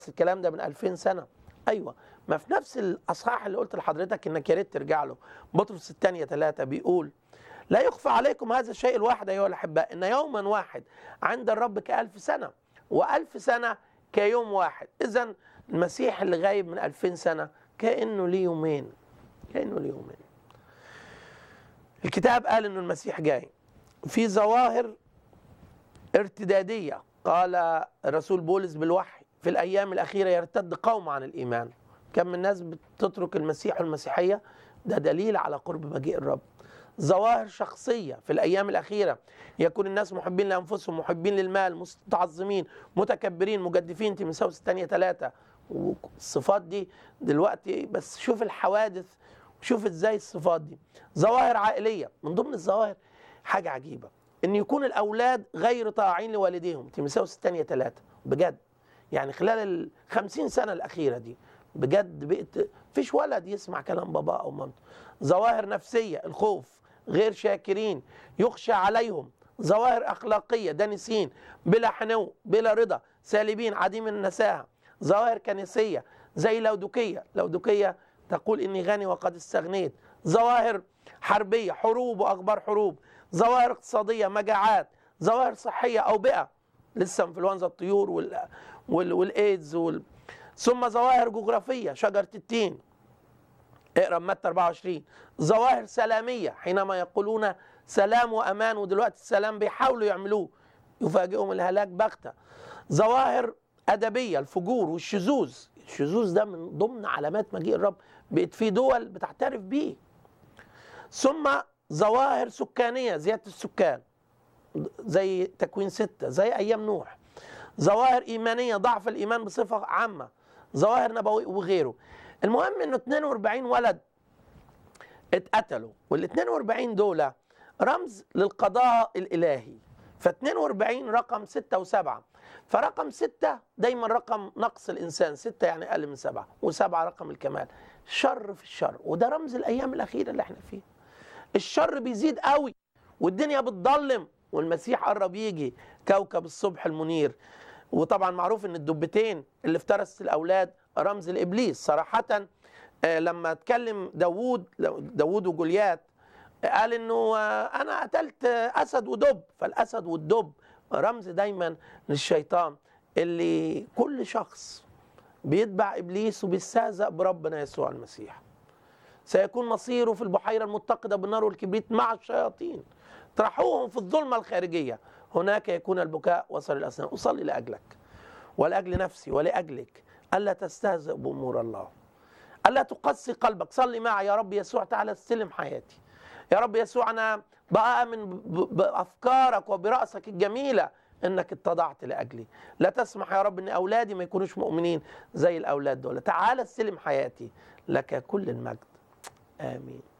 الكلام ده من 2000 سنه ايوه ما في نفس الاصحاح اللي قلت لحضرتك انك يا ريت ترجع له بطرس الثانيه ثلاثه بيقول لا يخفى عليكم هذا الشيء الواحد ايها الاحباء ان يوما واحد عند الرب كألف سنه وألف سنه كيوم واحد اذا المسيح اللي غايب من 2000 سنه كانه ليه يومين كانه ليه يومين الكتاب قال انه المسيح جاي في ظواهر ارتداديه قال الرسول بولس بالوحي في الايام الاخيره يرتد قوم عن الايمان كم من الناس بتترك المسيح والمسيحيه ده دليل على قرب مجيء الرب ظواهر شخصيه في الايام الاخيره يكون الناس محبين لانفسهم محبين للمال متعظمين متكبرين مجدفين تيموثاوس الثانيه ثلاثه والصفات دي دلوقتي بس شوف الحوادث شوف ازاي الصفات دي ظواهر عائليه من ضمن الظواهر حاجه عجيبه ان يكون الاولاد غير طاعين لوالديهم تيموثاوس الثانيه ثلاثه بجد يعني خلال ال 50 سنه الاخيره دي بجد بقت فيش ولد يسمع كلام بابا او مامته ظواهر نفسيه الخوف غير شاكرين يخشى عليهم ظواهر اخلاقيه دانسين بلا حنو بلا رضا سالبين عديم النساهه ظواهر كنسيه زي لودوكيه لودوكيه تقول اني غني وقد استغنيت ظواهر حربيه حروب واخبار حروب ظواهر اقتصاديه مجاعات ظواهر صحيه اوبئه لسه انفلونزا الطيور وال وال والايدز وال... ثم ظواهر جغرافيه شجره التين اقرا متى 24 ظواهر سلاميه حينما يقولون سلام وامان ودلوقتي السلام بيحاولوا يعملوه يفاجئهم الهلاك بغته ظواهر ادبيه الفجور والشذوذ الشذوذ ده من ضمن علامات مجيء الرب بقت في دول بتعترف بيه ثم ظواهر سكانيه زياده السكان زي تكوين ستة زي أيام نوح ظواهر إيمانية ضعف الإيمان بصفة عامة ظواهر نبوي وغيره المهم أنه 42 ولد اتقتلوا وال 42 دول رمز للقضاء الإلهي ف 42 رقم 6 و7 فرقم 6 دايما رقم نقص الإنسان 6 يعني أقل من 7 و7 رقم الكمال شر في الشر وده رمز الأيام الأخيرة اللي احنا فيها الشر بيزيد قوي والدنيا بتضلم والمسيح قرب يجي كوكب الصبح المنير وطبعا معروف ان الدبتين اللي افترست الاولاد رمز لابليس صراحه لما اتكلم داوود داوود وجوليات قال انه انا قتلت اسد ودب فالاسد والدب رمز دايما للشيطان اللي كل شخص بيتبع ابليس وبيستهزأ بربنا يسوع المسيح سيكون مصيره في البحيره المتقده بالنار والكبريت مع الشياطين اطرحوهم في الظلمة الخارجية هناك يكون البكاء وصل الأسنان أصلي لأجلك ولأجل نفسي ولأجلك ألا تستهزئ بأمور الله ألا تقسي قلبك صلي معي يا رب يسوع تعالى استلم حياتي يا رب يسوع أنا بآمن بأفكارك وبرأسك الجميلة انك اتضعت لاجلي لا تسمح يا رب ان اولادي ما يكونوش مؤمنين زي الاولاد دول تعالى استلم حياتي لك كل المجد امين